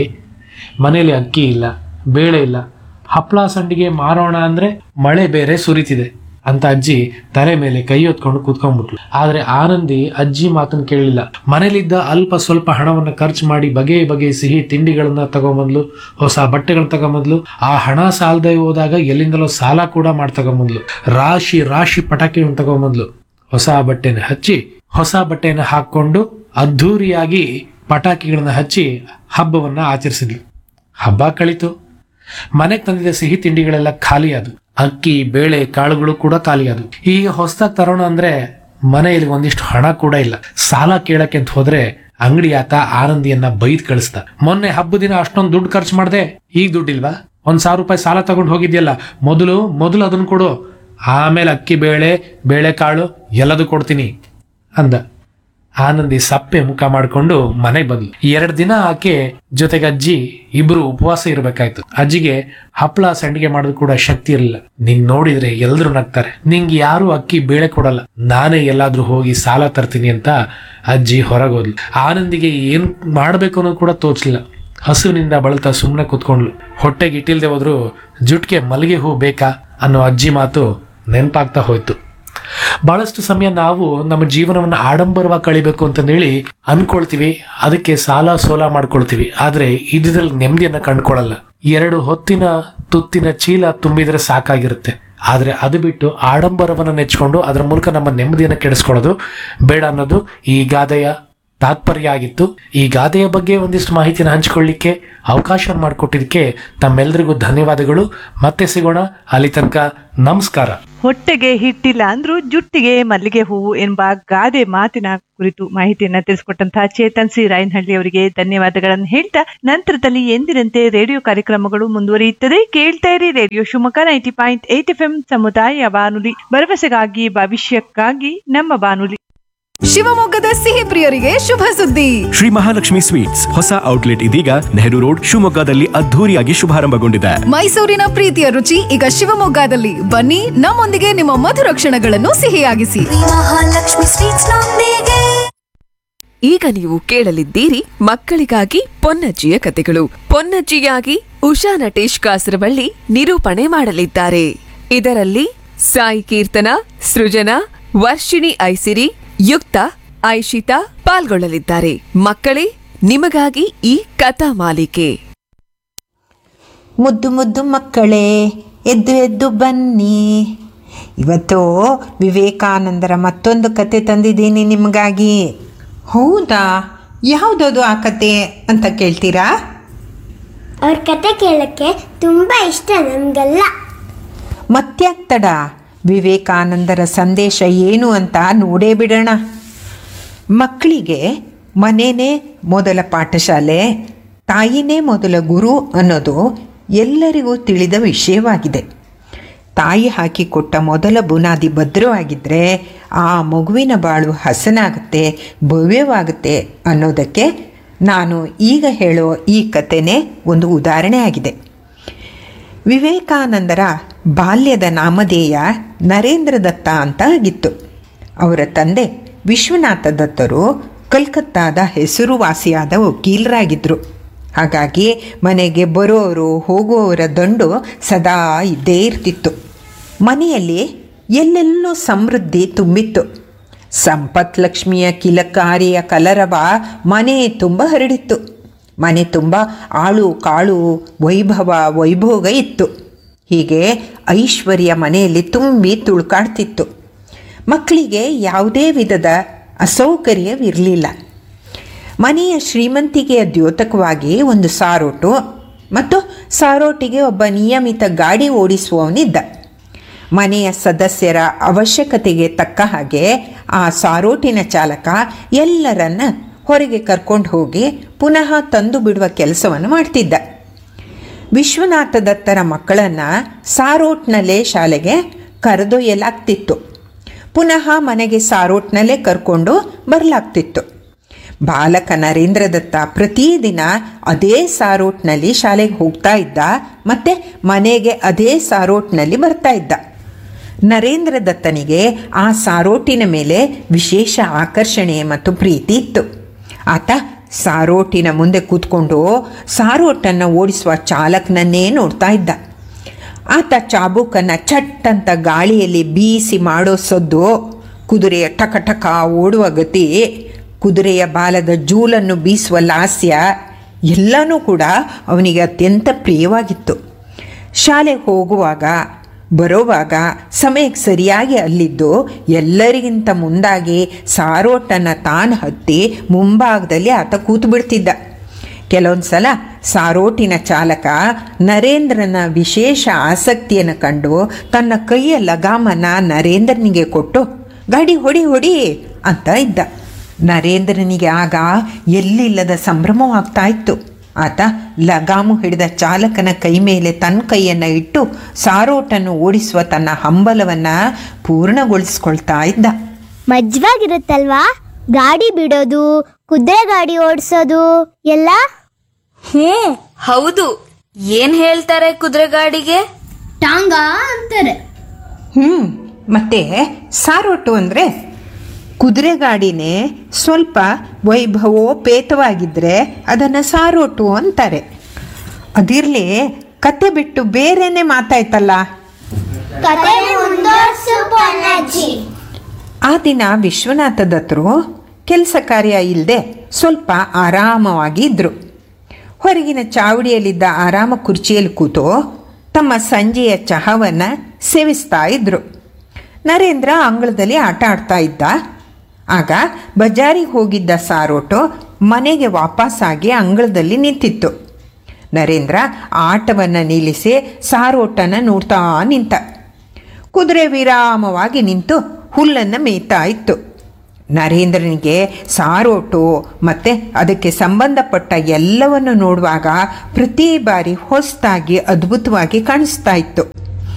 ಮನೇಲಿ ಅಕ್ಕಿ ಇಲ್ಲ ಬೇಳೆ ಇಲ್ಲ ಹಪ್ಪಳ ಸಂಡಿಗೆ ಮಾರೋಣ ಅಂದ್ರೆ ಮಳೆ ಬೇರೆ ಸುರಿತಿದೆ ಅಂತ ಅಜ್ಜಿ ತಲೆ ಮೇಲೆ ಕೈ ಹೊತ್ಕೊಂಡು ಕೂತ್ಕೊಂಡ್ಬಿಟ್ಲು ಆದ್ರೆ ಆನಂದಿ ಅಜ್ಜಿ ಮಾತನ್ನು ಕೇಳಲಿಲ್ಲ ಮನೇಲಿದ್ದ ಅಲ್ಪ ಸ್ವಲ್ಪ ಹಣವನ್ನ ಖರ್ಚು ಮಾಡಿ ಬಗೆ ಬಗೆ ಸಿಹಿ ತಿಂಡಿಗಳನ್ನ ತಗೊಂಬಂದ್ಲು ಹೊಸ ಬಟ್ಟೆಗಳನ್ನ ತಗೊಂಬಂದ್ಲು ಆ ಹಣ ಸಾಲದೆ ಹೋದಾಗ ಎಲ್ಲಿಂದಲೋ ಸಾಲ ಕೂಡ ಮಾಡಿ ತಗೊಂಬಂದ್ಲು ರಾಶಿ ರಾಶಿ ಪಟಾಕಿಗಳನ್ನ ತಗೊಂಬಂದ್ಲು ಹೊಸ ಬಟ್ಟೆನ ಹಚ್ಚಿ ಹೊಸ ಬಟ್ಟೆನ ಹಾಕೊಂಡು ಅದ್ಧೂರಿಯಾಗಿ ಪಟಾಕಿಗಳನ್ನ ಹಚ್ಚಿ ಹಬ್ಬವನ್ನ ಆಚರಿಸಿದ್ಲು ಹಬ್ಬ ಕಳಿತು ಮನೆಗೆ ತಂದಿದ್ದ ಸಿಹಿ ತಿಂಡಿಗಳೆಲ್ಲ ಖಾಲಿ ಆದವು ಅಕ್ಕಿ ಬೇಳೆ ಕಾಳುಗಳು ಕೂಡ ಖಾಲಿ ಆದವು ಈಗ ಹೊಸದಾಗಿ ತರೋಣ ಅಂದ್ರೆ ಮನೆಯಲ್ಲಿ ಒಂದಿಷ್ಟು ಹಣ ಕೂಡ ಇಲ್ಲ ಸಾಲ ಕೇಳಕ್ಕೆ ಅಂತ ಹೋದ್ರೆ ಅಂಗಡಿ ಆತ ಆನಂದಿಯನ್ನ ಬೈದ್ ಕಳಿಸ್ದ ಮೊನ್ನೆ ಹಬ್ಬದ ದಿನ ಅಷ್ಟೊಂದು ದುಡ್ಡು ಖರ್ಚು ಮಾಡ್ದೆ ಈಗ ದುಡ್ಡಿಲ್ವಾ ಒಂದ್ ಸಾವಿರ ರೂಪಾಯಿ ಸಾಲ ತಗೊಂಡು ಹೋಗಿದ್ಯಲ್ಲ ಮೊದಲು ಮೊದಲು ಅದನ್ನ ಕೊಡು ಆಮೇಲೆ ಅಕ್ಕಿ ಬೇಳೆ ಬೇಳೆಕಾಳು ಎಲ್ಲದೂ ಕೊಡ್ತೀನಿ ಅಂದ ಆನಂದಿ ಸಪ್ಪೆ ಮುಖ ಮಾಡ್ಕೊಂಡು ಮನೆಗೆ ಬಂದ್ಲು ಎರಡು ದಿನ ಆಕೆ ಜೊತೆಗೆ ಅಜ್ಜಿ ಇಬ್ರು ಉಪವಾಸ ಇರಬೇಕಾಯ್ತು ಅಜ್ಜಿಗೆ ಹಪ್ಪಳ ಸಂಡಿಗೆ ಮಾಡೋದು ಕೂಡ ಶಕ್ತಿ ಇರಲಿಲ್ಲ ನಿಂಗ್ ನೋಡಿದ್ರೆ ಎಲ್ರು ನಗ್ತಾರೆ ನಿಂಗೆ ಯಾರು ಅಕ್ಕಿ ಬೇಳೆ ಕೊಡಲ್ಲ ನಾನೇ ಎಲ್ಲಾದ್ರೂ ಹೋಗಿ ಸಾಲ ತರ್ತೀನಿ ಅಂತ ಅಜ್ಜಿ ಹೊರಗೋದ್ಲು ಆನಂದಿಗೆ ಏನ್ ಮಾಡ್ಬೇಕು ಅನ್ನೋದು ಕೂಡ ತೋಚ್ಲಿಲ್ಲ ಹಸುವಿನಿಂದ ಬಳಲ್ತಾ ಸುಮ್ಮನೆ ಕೂತ್ಕೊಂಡ್ಲು ಹೊಟ್ಟೆಗೆ ಇಟ್ಟಿಲ್ದೆ ಹೋದ್ರು ಜುಟ್ಗೆ ಮಲ್ಲಿಗೆ ಹೂ ಬೇಕಾ ಅನ್ನೋ ಅಜ್ಜಿ ಮಾತು ನೆನಪಾಗ್ತಾ ಹೋಯ್ತು ಬಹಳಷ್ಟು ಸಮಯ ನಾವು ನಮ್ಮ ಜೀವನವನ್ನು ಆಡಂಬರವಾಗಿ ಕಳಿಬೇಕು ಅಂತಂದೇಳಿ ಅನ್ಕೊಳ್ತೀವಿ ಅದಕ್ಕೆ ಸಾಲ ಸೋಲ ಮಾಡ್ಕೊಳ್ತೀವಿ ಆದ್ರೆ ಇದ್ರಲ್ಲಿ ನೆಮ್ಮದಿಯನ್ನ ಕಂಡ್ಕೊಳ್ಳಲ್ಲ ಎರಡು ಹೊತ್ತಿನ ತುತ್ತಿನ ಚೀಲ ತುಂಬಿದ್ರೆ ಸಾಕಾಗಿರುತ್ತೆ ಆದ್ರೆ ಅದು ಬಿಟ್ಟು ಆಡಂಬರವನ್ನ ನೆಚ್ಕೊಂಡು ಅದರ ಮೂಲಕ ನಮ್ಮ ನೆಮ್ಮದಿಯನ್ನು ಕೆಡಿಸ್ಕೊಳ್ಳೋದು ಬೇಡ ಅನ್ನೋದು ಈ ಗಾದೆಯ ತಾತ್ಪರ್ಯ ಆಗಿತ್ತು ಈ ಗಾದೆಯ ಬಗ್ಗೆ ಒಂದಿಷ್ಟು ಮಾಹಿತಿನ ಹಂಚಿಕೊಳ್ಳಿಕ್ಕೆ ಅವಕಾಶ ಮಾಡಿಕೊಟ್ಟಿದ್ದಕ್ಕೆ ತಮ್ಮೆಲ್ಲರಿಗೂ ಧನ್ಯವಾದಗಳು ಮತ್ತೆ ಸಿಗೋಣ ಅಲ್ಲಿ ತನಕ ನಮಸ್ಕಾರ ಹೊಟ್ಟೆಗೆ ಹಿಟ್ಟಿಲ್ಲ ಅಂದ್ರೂ ಜುಟ್ಟಿಗೆ ಮಲ್ಲಿಗೆ ಹೂವು ಎಂಬ ಗಾದೆ ಮಾತಿನ ಕುರಿತು ಮಾಹಿತಿಯನ್ನ ತಿಳಿಸಿಕೊಟ್ಟಂತಹ ಚೇತನ್ ಸಿ ರಾಯನಹಳ್ಳಿ ಅವರಿಗೆ ಧನ್ಯವಾದಗಳನ್ನು ಹೇಳ್ತಾ ನಂತರದಲ್ಲಿ ಎಂದಿನಂತೆ ರೇಡಿಯೋ ಕಾರ್ಯಕ್ರಮಗಳು ಮುಂದುವರಿಯುತ್ತದೆ ಕೇಳ್ತಾ ಇರಿ radio Shivamogga ninety point eight F M ಸಮುದಾಯ ಬಾನುಲಿ ಭರವಸೆಗಾಗಿ ಭವಿಷ್ಯಕ್ಕಾಗಿ ನಮ್ಮ ಬಾನುಲಿ ಶಿವಮೊಗ್ಗದ ಸಿಹಿ ಪ್ರಿಯರಿಗೆ ಶುಭ ಸುದ್ದಿ ಶ್ರೀ ಮಹಾಲಕ್ಷ್ಮಿ ಸ್ವೀಟ್ಸ್ ಹೊಸ ಔಟ್ಲೆಟ್ ಇದೀಗ ನೆಹರು ರೋಡ್ ಶಿವಮೊಗ್ಗದಲ್ಲಿ ಅದ್ಧೂರಿಯಾಗಿ ಶುಭಾರಂಭಗೊಂಡಿದೆ ಮೈಸೂರಿನ ಪ್ರೀತಿಯ ರುಚಿ ಈಗ ಶಿವಮೊಗ್ಗದಲ್ಲಿ ಬನ್ನಿ ನಮ್ಮೊಂದಿಗೆ ನಿಮ್ಮ ಮಧುರ ಕ್ಷಣಗಳನ್ನು ಸಿಹಿಯಾಗಿಸಿ ಮಹಾಲಕ್ಷ್ಮಿ ಸ್ವೀಟ್ಸ್ ನೊಂದಿಗೆ ಈಗ ನೀವು ಕೇಳಲಿದ್ದೀರಿ ಮಕ್ಕಳಿಗಾಗಿ ಪೊನ್ನಜ್ಜಿಯ ಕತೆಗಳು ಪೊನ್ನಜ್ಜಿಯಾಗಿ ಉಷಾ ನಟೇಶ್ ಕಾಸರವಳ್ಳಿ ನಿರೂಪಣೆ ಮಾಡಲಿದ್ದಾರೆ ಇದರಲ್ಲಿ ಸಾಯಿ ಕೀರ್ತನ ಸೃಜನಾ ವರ್ಷಿಣಿ ಐಸಿರಿ ಯುಕ್ತ ಐಶಿತಾ ಪಾಲ್ಗೊಳ್ಳಲಿದ್ದಾರೆ ಮಕ್ಕಳೇ ನಿಮಗಾಗಿ ಈ ಕಥಾ ಮಾಲಿಕೆ ಮುದ್ದು ಮುದ್ದು ಮಕ್ಕಳೇ ಎದ್ದು ಎದ್ದು ಬನ್ನಿ ಇವತ್ತು ವಿವೇಕಾನಂದರ ಮತ್ತೊಂದು ಕತೆ ತಂದಿದ್ದೀನಿ ನಿಮಗಾಗಿ ಹೌದಾ ಯಾವುದದು ಆ ಕತೆ ಅಂತ ಕೇಳ್ತೀರಾ ಅವ್ರ ಕತೆ ಕೇಳಕ್ಕೆ ತುಂಬಾ ಇಷ್ಟ ನಮ್ಗೆಲ್ಲ ಮತ್ಯಾಕ್ ತಡ ವಿವೇಕಾನಂದರ ಸಂದೇಶ ಏನು ಅಂತ ನೋಡೇ ಬಿಡೋಣ ಮಕ್ಕಳಿಗೆ ಮನೆಯೇ ಮೊದಲ ಪಾಠಶಾಲೆ ತಾಯಿನೇ ಮೊದಲ ಗುರು ಅನ್ನೋದು ಎಲ್ಲರಿಗೂ ತಿಳಿದ ವಿಷಯವಾಗಿದೆ ತಾಯಿ ಹಾಕಿಕೊಟ್ಟ ಮೊದಲ ಬುನಾದಿ ಭದ್ರವಾಗಿದ್ದರೆ ಆ ಮಗುವಿನ ಬಾಳು ಹಸನಾಗುತ್ತೆ ಭವ್ಯವಾಗುತ್ತೆ ಅನ್ನೋದಕ್ಕೆ ನಾನು ಈಗ ಹೇಳೋ ಈ ಕಥೆನೇ ಒಂದು ಉದಾಹರಣೆ ಆಗಿದೆ ವಿವೇಕಾನಂದರ ಬಾಲ್ಯದ ನಾಮಧೇಯ ನರೇಂದ್ರ ದತ್ತ ಅಂತ ಆಗಿತ್ತು ಅವರ ತಂದೆ ವಿಶ್ವನಾಥ ದತ್ತರು ಕಲ್ಕತ್ತಾದ ಹೆಸರುವಾಸಿಯಾದ ವಕೀಲರಾಗಿದ್ದರು ಹಾಗಾಗಿ ಮನೆಗೆ ಬರೋರು ಹೋಗುವವರ ದಂಡು ಸದಾ ಇದ್ದೇ ಇರ್ತಿತ್ತು ಮನೆಯಲ್ಲಿ ಎಲ್ಲೆಲ್ಲೂ ಸಮೃದ್ಧಿ ತುಂಬಿತ್ತು ಸಂಪತ್ ಲಕ್ಷ್ಮಿಯ ಕಿಲಕಾರಿಯ ಕಲರವ ಮನೆ ತುಂಬ ಹರಡಿತ್ತು ಮನೆ ತುಂಬ ಆಳು ಕಾಳು ವೈಭವ ವೈಭೋಗ ಇತ್ತು ಹೀಗೆ ಐಶ್ವರ್ಯ ಮನೆಯಲ್ಲಿ ತುಂಬಿ ತುಳ್ಕಾಡ್ತಿತ್ತು ಮಕ್ಕಳಿಗೆ ಯಾವುದೇ ವಿಧದ ಅಸೌಕರ್ಯವಿರಲಿಲ್ಲ ಮನೆಯ ಶ್ರೀಮಂತಿಕೆಯ ದ್ಯೋತಕವಾಗಿ ಒಂದು ಸಾರೋಟು ಮತ್ತು ಸಾರೋಟಿಗೆ ಒಬ್ಬ ನಿಯಮಿತ ಗಾಡಿ ಓಡಿಸುವವನಿದ್ದ ಮನೆಯ ಸದಸ್ಯರ ಅವಶ್ಯಕತೆಗೆ ತಕ್ಕ ಹಾಗೆ ಆ ಸಾರೋಟಿನ ಚಾಲಕ ಎಲ್ಲರನ್ನ ಹೊರಗೆ ಕರ್ಕೊಂಡು ಹೋಗಿ ಪುನಃ ತಂದು ಬಿಡುವ ಕೆಲಸವನ್ನು ಮಾಡ್ತಿದ್ದ ವಿಶ್ವನಾಥ ದತ್ತರ ಮಕ್ಕಳನ್ನು ಸಾರೋಟ್ನಲ್ಲೇ ಶಾಲೆಗೆ ಕರೆದೊಯ್ಯಲಾಗ್ತಿತ್ತು ಪುನಃ ಮನೆಗೆ ಸಾರೋಟ್ನಲ್ಲೇ ಕರ್ಕೊಂಡು ಬರಲಾಗ್ತಿತ್ತು ಬಾಲಕ ನರೇಂದ್ರ ದತ್ತ ಪ್ರತಿದಿನ ಅದೇ ಸಾರೋಟ್ನಲ್ಲಿ ಶಾಲೆಗೆ ಹೋಗ್ತಾ ಇದ್ದ ಮತ್ತು ಮನೆಗೆ ಅದೇ ಸಾರೋಟ್ನಲ್ಲಿ ಬರ್ತಾ ಇದ್ದ ನರೇಂದ್ರ ದತ್ತನಿಗೆ ಆ ಸಾರೋಟಿನ ಮೇಲೆ ವಿಶೇಷ ಆಕರ್ಷಣೆ ಮತ್ತು ಪ್ರೀತಿ ಇತ್ತು ಆತ ಸಾರೋಟಿನ ಮುಂದೆ ಕೂತ್ಕೊಂಡು ಸಾರೋಟನ್ನು ಓಡಿಸುವ ಚಾಲಕನನ್ನೇ ನೋಡ್ತಾ ಇದ್ದ ಆತ ಚಾಬೂಕನ್ನು ಚಟ್ ಅಂತ ಗಾಳಿಯಲ್ಲಿ ಬೀಸಿ ಮಾಡೋ ಸದ್ದು ಕುದುರೆಯ ಟಕ ಟಕ ಓಡುವ ಗತಿ ಕುದುರೆಯ ಬಾಲದ ಜೂಲನ್ನು ಬೀಸುವ ಲಾಸ್ಯ ಎಲ್ಲನೂ ಕೂಡ ಅವನಿಗೆ ಅತ್ಯಂತ ಪ್ರಿಯವಾಗಿತ್ತು ಶಾಲೆಗೆ ಹೋಗುವಾಗ ಬರೋವಾಗ ಸಮಯಕ್ಕೆ ಸರಿಯಾಗಿ ಅಲ್ಲಿದ್ದು ಎಲ್ಲರಿಗಿಂತ ಮುಂದಾಗಿ ಸಾರೋಟನ್ನು ತಾನು ಹತ್ತಿ ಮುಂಭಾಗದಲ್ಲಿ ಆತ ಕೂತು ಬಿಡ್ತಿದ್ದ ಕೆಲವೊಂದು ಸಲ ಸಾರೋಟಿನ ಚಾಲಕ ನರೇಂದ್ರನ ವಿಶೇಷ ಆಸಕ್ತಿಯನ್ನು ಕಂಡು ತನ್ನ ಕೈಯ ಲಗಾಮನ ನರೇಂದ್ರನಿಗೆ ಕೊಟ್ಟು ಗಾಡಿ ಹೊಡಿ ಹೊಡಿ ಅಂತ ಇದ್ದ ನರೇಂದ್ರನಿಗೆ ಆಗ ಎಲ್ಲಿಲ್ಲದ ಸಂಭ್ರಮವಾಗ್ತಾ ಇತ್ತು ಆತ ಲಗಾಮು ಹಿಡಿದ ಚಾಲಕನ ಕೈ ಮೇಲೆ ತನ್ನ ಕೈಯನ್ನು ಇಟ್ಟು ಸಾರೋಟನ್ನು ಓಡಿಸುವ ತನ್ನ ಹಂಬಲವನ್ನು ಪೂರ್ಣಗೊಳಿಸ್ಕೊಳ್ತಾ ಇದ್ದ ಮಜ್ವಾಗಿರುತ್ತಲ್ವಾ ಗಾಡಿ ಬಿಡೋದು ಕುದುರೆ ಗಾಡಿ ಓಡಿಸೋದು ಎಲ್ಲ ಹ್ಞೂ ಹೌದು ಏನ್ ಹೇಳ್ತಾರೆ ಕುದುರೆ ಗಾಡಿಗೆ ಟಾಂಗ ಅಂತಾರೆ ಹ್ಞೂ ಮತ್ತು ಸಾರೋಟು ಅಂದರೆ ಕುದುರೆ ಗಾಡಿನೇ ಸ್ವಲ್ಪ ವೈಭವೋಪೇತವಾಗಿದ್ದರೆ ಅದನ್ನು ಸಾರೋಟು ಅಂತಾರೆ ಅದಿರಲಿ ಕತೆ ಬಿಟ್ಟು ಬೇರೆನೇ ಮಾತಾಯ್ತಲ್ಲ ಕತೆ ಮುಂದುವರ್ಸು ಪೊನ್ನಜ್ಜಿ ಆ ದಿನ ವಿಶ್ವನಾಥ ದತ್ತರು ಕೆಲಸ ಕಾರ್ಯ ಇಲ್ಲದೆ ಸ್ವಲ್ಪ ಆರಾಮವಾಗಿ ಇದ್ದರು ಹೊರಗಿನ ಚಾವಡಿಯಲ್ಲಿದ್ದ ಆರಾಮ ಕುರ್ಚಿಯಲ್ಲಿ ಕೂತು ತಮ್ಮ ಸಂಜೆಯ ಚಹಾವನ್ನು ಸೇವಿಸ್ತಾ ಇದ್ದರು ನರೇಂದ್ರ ಅಂಗಳದಲ್ಲಿ ಆಟ ಆಡ್ತಾ ಇದ್ದ ಆಗ ಬಜಾರಿಗೆ ಹೋಗಿದ್ದ ಸಾರೋಟು ಮನೆಗೆ ವಾಪಸ್ಸಾಗಿ ಅಂಗಳದಲ್ಲಿ ನಿಂತಿತ್ತು ನರೇಂದ್ರ ಆಟವನ್ನು ನಿಲ್ಲಿಸಿ ಸಾರೋಟನ ನೋಡ್ತಾ ನಿಂತ ಕುದುರೆ ವಿರಾಮವಾಗಿ ನಿಂತು ಹುಲ್ಲನ್ನು ಮೇಯ್ತಾ ಇತ್ತು ನರೇಂದ್ರನಿಗೆ ಸಾರೋಟು ಮತ್ತು ಅದಕ್ಕೆ ಸಂಬಂಧಪಟ್ಟ ಎಲ್ಲವನ್ನು ನೋಡುವಾಗ ಪ್ರತಿ ಬಾರಿ ಹೊಸದಾಗಿ ಅದ್ಭುತವಾಗಿ ಕಾಣಿಸ್ತಾ ಇತ್ತು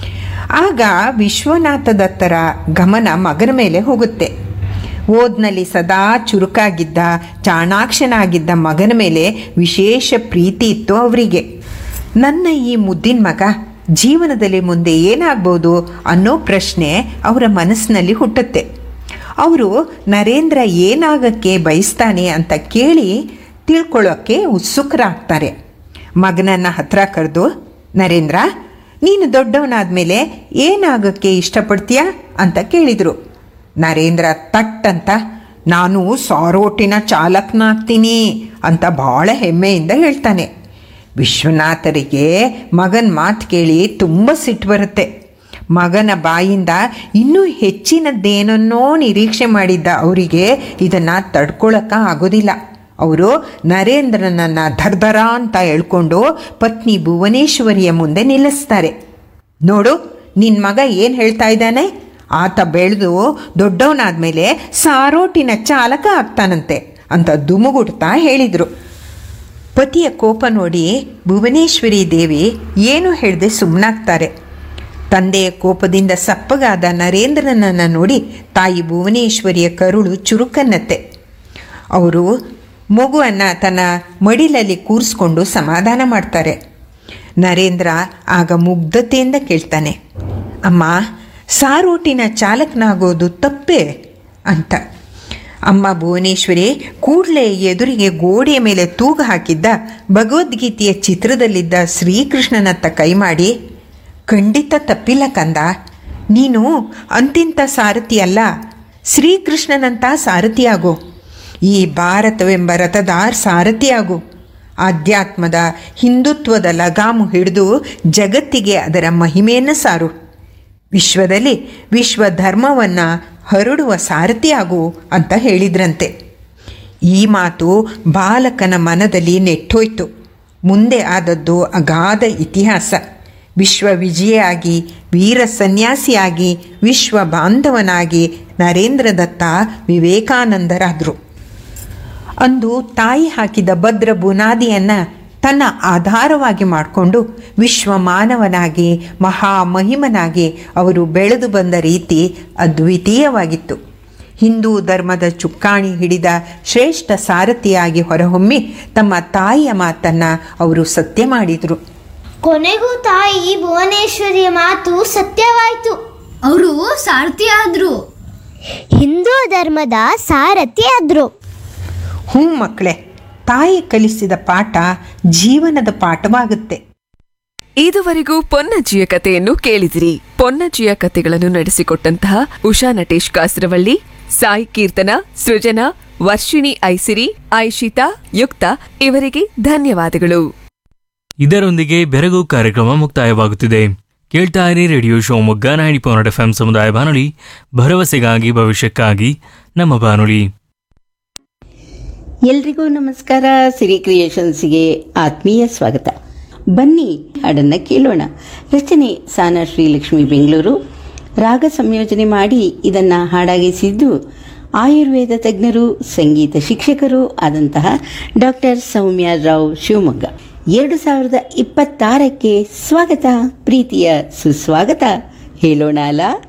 ಆಗ ವಿಶ್ವನಾಥ ದತ್ತರ ಗಮನ ಮಗನ ಮೇಲೆ ಹೋಗುತ್ತೆ ಓದ್ನಲ್ಲಿ ಸದಾ ಚುರುಕಾಗಿದ್ದ ಚಾಣಾಕ್ಷನಾಗಿದ್ದ ಮಗನ ಮೇಲೆ ವಿಶೇಷ ಪ್ರೀತಿ ಇತ್ತು ಅವರಿಗೆ ನನ್ನ ಈ ಮುದ್ದಿನ ಮಗ ಜೀವನದಲ್ಲಿ ಮುಂದೆ ಏನಾಗ್ಬೋದು ಅನ್ನೋ ಪ್ರಶ್ನೆ ಅವರ ಮನಸ್ಸಿನಲ್ಲಿ ಹುಟ್ಟುತ್ತೆ ಅವರು ನರೇಂದ್ರ ಏನಾಗಕ್ಕೆ ಬಯಸ್ತಾನೆ ಅಂತ ಕೇಳಿ ತಿಳ್ಕೊಳ್ಳೋಕ್ಕೆ ಉತ್ಸುಕರಾಗ್ತಾರೆ ಮಗನನ್ನು ಹತ್ರ ಕರೆದು ನರೇಂದ್ರ ನೀನು ದೊಡ್ಡವನಾದ ಮೇಲೆ ಏನಾಗಕ್ಕೆ ಇಷ್ಟಪಡ್ತೀಯಾ ಅಂತ ಕೇಳಿದರು ನರೇಂದ್ರ ತಟ್ ಅಂತ ನಾನು ಸಾರೋಟಿನ ಚಾಲಕನಾಗ್ತೀನಿ ಅಂತ ಭಾಳ ಹೆಮ್ಮೆಯಿಂದ ಹೇಳ್ತಾನೆ ವಿಶ್ವನಾಥರಿಗೆ ಮಗನ ಮಾತು ಕೇಳಿ ತುಂಬ ಸಿಟ್ಟು ಬರುತ್ತೆ ಮಗನ ಬಾಯಿಂದ ಇನ್ನೂ ಹೆಚ್ಚಿನದ್ದೇನನ್ನೋ ನಿರೀಕ್ಷೆ ಮಾಡಿದ್ದ ಅವರಿಗೆ ಇದನ್ನು ತಡ್ಕೊಳಕ್ಕ ಆಗೋದಿಲ್ಲ ಅವರು ನರೇಂದ್ರನನ್ನು ಧರ್ಧರ ಅಂತ ಹೇಳ್ಕೊಂಡು ಪತ್ನಿ ಭುವನೇಶ್ವರಿಯ ಮುಂದೆ ನಿಲ್ಲಿಸ್ತಾರೆ ನೋಡು ನಿನ್ನ ಮಗ ಏನು ಹೇಳ್ತಾ ಇದ್ದಾನೆ ಆತ ಬೆಳೆದು ದೊಡ್ಡವನಾದ್ಮೇಲೆ ಸಾರೋಟಿನ ಚಾಲಕ ಆಗ್ತಾನಂತೆ ಅಂತ ದುಮುಗುಡ್ತಾ ಹೇಳಿದರು ಪತಿಯ ಕೋಪ ನೋಡಿ ಭುವನೇಶ್ವರಿ ದೇವಿ ಏನು ಹೇಳದೆ ಸುಮ್ಮನಾಗ್ತಾರೆ ತಂದೆಯ ಕೋಪದಿಂದ ಸಪ್ಪಗಾದ ನರೇಂದ್ರನನ್ನು ನೋಡಿ ತಾಯಿ ಭುವನೇಶ್ವರಿಯ ಕರುಳು ಚುರುಕನ್ನತ್ತೆ ಅವರು ಮಗುವನ್ನು ತನ್ನ ಮಡಿಲಲ್ಲಿ ಕೂರಿಸ್ಕೊಂಡು ಸಮಾಧಾನ ಮಾಡ್ತಾರೆ ನರೇಂದ್ರ ಆಗ ಮುಗ್ಧತೆಯಿಂದ ಕೇಳ್ತಾನೆ ಅಮ್ಮ ಸಾರೋಟಿನ ಚಾಲಕನಾಗೋದು ತಪ್ಪೇ ಅಂತ ಅಮ್ಮ ಭುವನೇಶ್ವರಿ ಕೂಡಲೇ ಎದುರಿಗೆ ಗೋಡೆಯ ಮೇಲೆ ತೂಗು ಹಾಕಿದ್ದ ಭಗವದ್ಗೀತೆಯ ಚಿತ್ರದಲ್ಲಿದ್ದ ಶ್ರೀಕೃಷ್ಣನತ್ತ ಕೈ ಮಾಡಿ ಖಂಡಿತ ತಪ್ಪಿಲ್ಲ ಕಂದ ನೀನು ಅಂತಿಂಥ ಸಾರಥಿ ಅಲ್ಲ ಶ್ರೀಕೃಷ್ಣನಂಥ ಸಾರಥಿಯಾಗು ಈ ಭಾರತವೆಂಬ ರಥದ ಸಾರಥಿಯಾಗು ಆಧ್ಯಾತ್ಮದ ಹಿಂದುತ್ವದ ಲಗಾಮು ಹಿಡಿದು ಜಗತ್ತಿಗೆ ಅದರ ಮಹಿಮೆಯನ್ನು ಸಾರು ವಿಶ್ವದಲ್ಲಿ ವಿಶ್ವ ಧರ್ಮವನ್ನು ಹರಡುವ ಸಾರಥಿಯಾಗು ಅಂತ ಹೇಳಿದ್ರಂತೆ ಈ ಮಾತು ಬಾಲಕನ ಮನದಲ್ಲಿ ನೆಟ್ಟೋಯ್ತು ಮುಂದೆ ಆದದ್ದು ಅಗಾಧ ಇತಿಹಾಸ ವಿಶ್ವ ವಿಜಯಿಯಾಗಿ ವೀರ ಸನ್ಯಾಸಿಯಾಗಿ ವಿಶ್ವ ಬಾಂಧವನಾಗಿ ನರೇಂದ್ರ ದತ್ತ ವಿವೇಕಾನಂದರಾದರು ಅಂದು ತಾಯಿ ಹಾಕಿದ ಭದ್ರ ಬುನಾದಿಯನ್ನು ತನ್ನ ಆಧಾರವಾಗಿ ಮಾಡಿಕೊಂಡು ವಿಶ್ವ ಮಾನವನಾಗಿ ಮಹಾಮಹಿಮನಾಗಿ ಅವರು ಬೆಳೆದು ಬಂದ ರೀತಿ ಅದ್ವಿತೀಯವಾಗಿತ್ತು ಹಿಂದೂ ಧರ್ಮದ ಚುಕ್ಕಾಣಿ ಹಿಡಿದ ಶ್ರೇಷ್ಠ ಸಾರಥಿಯಾಗಿ ಹೊರಹೊಮ್ಮಿ ತಮ್ಮ ತಾಯಿಯ ಮಾತನ್ನು ಅವರು ಸತ್ಯ ಮಾಡಿದರು ಕೊನೆಗೂ ತಾಯಿ ಭುವನೇಶ್ವರಿಯ ಮಾತು ಸತ್ಯವಾಯಿತು ಅವರು ಸಾರಥಿ ಆದ್ರು ಹಿಂದೂ ಧರ್ಮದ ಸಾರಥಿ ಆದ್ರು ಹ್ಞೂ ಮಕ್ಕಳೇ ತಾಯಿ ಕಲಿಸಿದ ಪಾಠ ಜೀವನದ ಪಾಠವಾಗುತ್ತೆ ಇದುವರೆಗೂ ಪೊನ್ನಜ್ಜಿಯ ಕಥೆಯನ್ನು ಕೇಳಿದಿರಿ ಪೊನ್ನಜ್ಜಿಯ ಕಥೆಗಳನ್ನು ನಡೆಸಿಕೊಟ್ಟಂತಹ ಉಷಾ ನಟೇಶ್ ಕಾಸರವಳ್ಳಿ ಸಾಯಿ ಕೀರ್ತನ ಸೃಜನಾ ವರ್ಷಿಣಿ ಐಸಿರಿ ಐಶಿತಾ ಯುಕ್ತ ಇವರಿಗೆ ಧನ್ಯವಾದಗಳು ಇದರೊಂದಿಗೆ ಬೆರಗು ಕಾರ್ಯಕ್ರಮ ಮುಕ್ತಾಯವಾಗುತ್ತಿದೆ ಕೇಳ್ತಾ ಇರಿ radio Shivamogga ninety point F M ಸಮುದಾಯ ಬಾನುಲಿ ಭರವಸೆಗಾಗಿ ಭವಿಷ್ಯಕ್ಕಾಗಿ ನಮ್ಮ ಬಾನುಲಿ ಎಲ್ರಿಗೂ ನಮಸ್ಕಾರ ಸಿರಿ ಕ್ರಿಯೇಷನ್ಸ್ಗೆ ಆತ್ಮೀಯ ಸ್ವಾಗತ ಬನ್ನಿ ಹಾಡನ್ನು ಕೇಳೋಣ ರಚನೆ ಸಾನಾ ಶ್ರೀಲಕ್ಷ್ಮಿ ಬೆಂಗಳೂರು ರಾಗ ಸಂಯೋಜನೆ ಮಾಡಿ ಇದನ್ನು ಹಾಡಾಗಿಸಿದ್ದು ಆಯುರ್ವೇದ ತಜ್ಞರು ಸಂಗೀತ ಶಿಕ್ಷಕರು ಆದಂತಹ ಡಾಕ್ಟರ್ ಸೌಮ್ಯ ರಾವ್ ಶಿವಮೊಗ್ಗ ಎರಡು ಸಾವಿರದ ಇಪ್ಪತ್ತಾರಕ್ಕೆ ಸ್ವಾಗತ ಪ್ರೀತಿಯ ಸುಸ್ವಾಗತ ಹೇಳೋಣ ಅಲ್ಲ